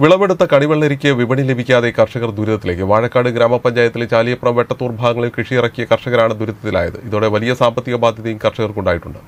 വിളവെടുത്ത കണിവെള്ളരിക്ക് വിപണി ലഭിക്കാതെ കർഷകർ ദുരിതത്തിലേക്ക് വാഴക്കാട് ഗ്രാമപഞ്ചായത്തിലെ ചാലിയപ്പുറം വെട്ടത്തൂർ ഭാഗങ്ങളിൽ കൃഷി ഇറക്കിയ കർഷകരാണ് ദുരിതത്തിലായത് ഇതോടെ വലിയ സാമ്പത്തിക ബാധ്യതയും കർഷകർക്കുണ്ടായിട്ടുണ്ട്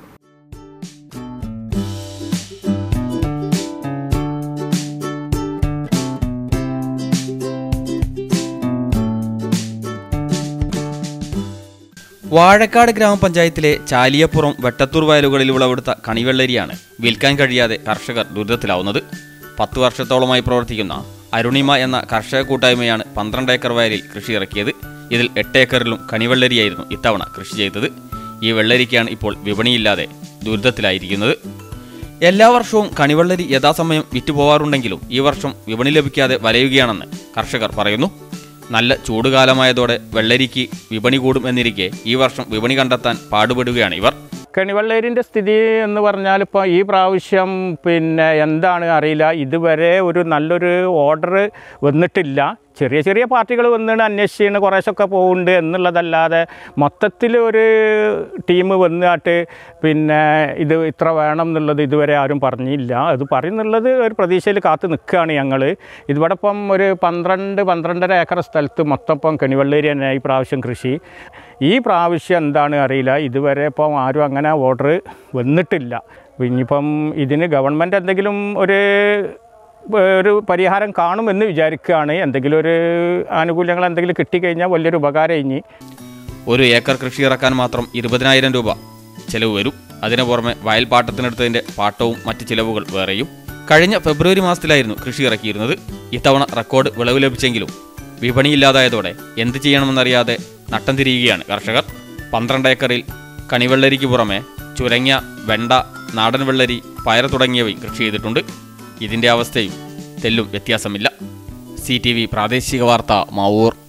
വാഴക്കാട് ഗ്രാമപഞ്ചായത്തിലെ ചാലിയപ്പുറം വെട്ടത്തൂർ വയലുകളിൽ വിളവെടുത്ത കണിവെള്ളരിയാണ് വിൽക്കാൻ കഴിയാതെ കർഷകർ ദുരിതത്തിലാവുന്നത് പത്ത് വർഷത്തോളമായി പ്രവർത്തിക്കുന്ന അരുണിമ എന്ന കർഷക കൂട്ടായ്മയാണ് പന്ത്രണ്ട് ഏക്കർ വയലിൽ കൃഷി ഇറക്കിയത് ഇതിൽ എട്ട് ഏക്കറിലും കണിവെള്ളരിയായിരുന്നു ഇത്തവണ കൃഷി ചെയ്തത് ഈ വെള്ളരിക്കാണ് ഇപ്പോൾ വിപണിയില്ലാതെ ദുരിതത്തിലായിരിക്കുന്നത് എല്ലാ വർഷവും കണിവെള്ളരി യഥാസമയം വിറ്റുപോകാറുണ്ടെങ്കിലും ഈ വർഷം വിപണി ലഭിക്കാതെ വലയുകയാണെന്ന് കർഷകർ പറയുന്നു നല്ല ചൂടുകാലമായതോടെ വെള്ളരിക്ക് വിപണി കൂടും എന്നിരിക്കെ ഈ വർഷം വിപണി കണ്ടെത്താൻ പാടുപെടുകയാണ് ഇവർ കണിവെള്ളേരിൻ്റെ സ്ഥിതി എന്ന് പറഞ്ഞാൽ ഇപ്പോൾ ഈ പ്രാവശ്യം പിന്നെ എന്താണ് അറിയില്ല ഇതുവരെ ഒരു നല്ലൊരു ഓർഡർ വന്നിട്ടില്ല ചെറിയ ചെറിയ പാർട്ടികൾ വന്നിട്ട് അന്വേഷിച്ചിട്ട് കുറേശ്ശൊക്കെ പോകുന്നുണ്ട് എന്നുള്ളതല്ലാതെ മൊത്തത്തിൽ ഒരു ടീം വന്നിട്ട് പിന്നെ ഇത് ഇത്ര വേണം എന്നുള്ളത് ഇതുവരെ ആരും പറഞ്ഞില്ല അത് പറയുന്നുള്ളത് ഒരു പ്രതീക്ഷയിൽ കാത്ത് നിൽക്കുകയാണ് ഞങ്ങൾ ഇതിവിടെ ഇപ്പം ഒരു പന്ത്രണ്ട് പന്ത്രണ്ടര ഏക്കർ സ്ഥലത്ത് മൊത്തം ഇപ്പം കണിവെള്ളേരി തന്നെ ഈ പ്രാവശ്യം കൃഷി ഈ പ്രാവശ്യം എന്താണ് അറിയില്ല ഇതുവരെ ഇപ്പം ആരും അങ്ങനെ ഓർഡർ വന്നിട്ടില്ല ഇനിയിപ്പം ഇതിന് ഗവൺമെൻറ് എന്തെങ്കിലും ഒരു ഒരു പരിഹാരം കാണുമെന്ന് വിചാരിക്കുകയാണ് എന്തെങ്കിലും ഒരു ആനുകൂല്യങ്ങൾ എന്തെങ്കിലും കിട്ടിക്കഴിഞ്ഞാൽ വലിയൊരു ഉപകാരം ഇനി ഒരു ഏക്കർ കൃഷി ഇറക്കാൻ മാത്രം ഇരുപതിനായിരം രൂപ ചെലവ് വരും അതിനു പുറമെ വയൽ പാട്ടത്തിനെടുത്തതിന്റെ പാട്ടവും മറ്റ് ചിലവുകൾ വേറെയും കഴിഞ്ഞ ഫെബ്രുവരി മാസത്തിലായിരുന്നു കൃഷി ഇറക്കിയിരുന്നത് ഇത്തവണ റെക്കോർഡ് വിളവ് ലഭിച്ചെങ്കിലും വിപണിയില്ലാതായതോടെ എന്ത് ചെയ്യണമെന്നറിയാതെ നട്ടം തിരിയുകയാണ് കർഷകർ പന്ത്രണ്ട് ഏക്കറിൽ കണിവെള്ളരിക്ക് പുറമെ ചുരങ്ങ വെണ്ട നാടൻ വെള്ളരി പയർ തുടങ്ങിയവയും കൃഷി ചെയ്തിട്ടുണ്ട് ഇതിന്റെ അവസ്ഥയും തെല്ലും വ്യത്യാസമില്ല സി ടി വി പ്രാദേശിക വാർത്ത മാവൂർ